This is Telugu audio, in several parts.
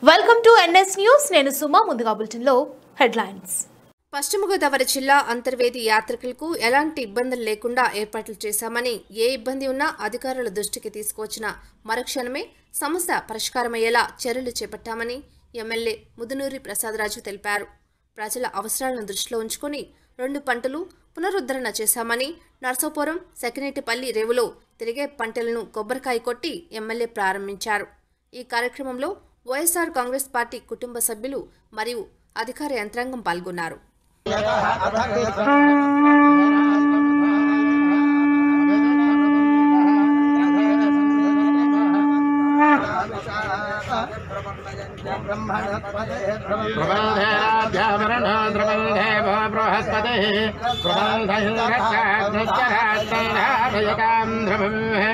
వెల్కమ్ టు ఎన్ఎస్ న్యూస్ నేను సుమా ముందుగా బులెటిన్లో హెడ్లైన్స్ పశ్చిమ గోదావరి జిల్లా అంతర్వేది యాత్రికులకు ఎలాంటి ఇబ్బందులు లేకుండా ఏర్పాట్లు చేశామని ఏ ఇబ్బంది ఉన్నా అధికారుల దృష్టికి తీసుకువచ్చిన మరుక్షణమే సమస్య పరిష్కారమయ్యేలా చర్యలు చేపట్టామని ఎమ్మెల్యే ముదునూరి ప్రసాదరాజు తెలిపారు ప్రజల అవసరాలను దృష్టిలో ఉంచుకొని రెండు పంటలు పునరుద్ధరణ చేశామని నర్సాపురం సెకినేటిపల్లి రేవులో తిరిగే పంటలను కొబ్బరికాయ కొట్టి ఎమ్మెల్యే ప్రారంభించారు ఈ కార్యక్రమంలో వైఎస్ఆర్ కాంగ్రెస్ పార్టీ కుటుంబ సభ్యులు మరియు అధికార యంత్రాంగం పాల్గొన్నారు प्रबन्धेनाभ्यावरणो द्रबन्धे भो बृहस्पतिः प्रबन्धयुरक्षाग्रश्चरास्तैराभयकां ध्रुवम्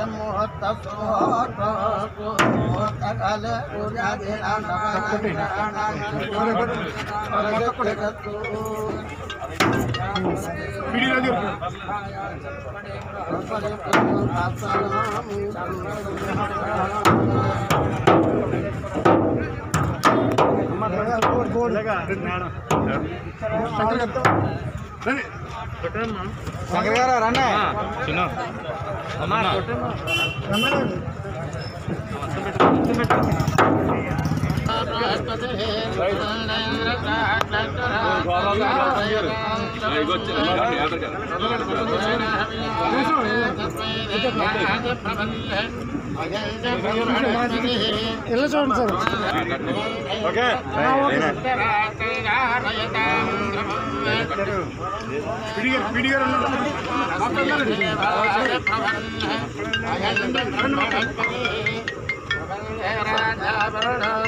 ఎలా చూడండి సార్ ఓకే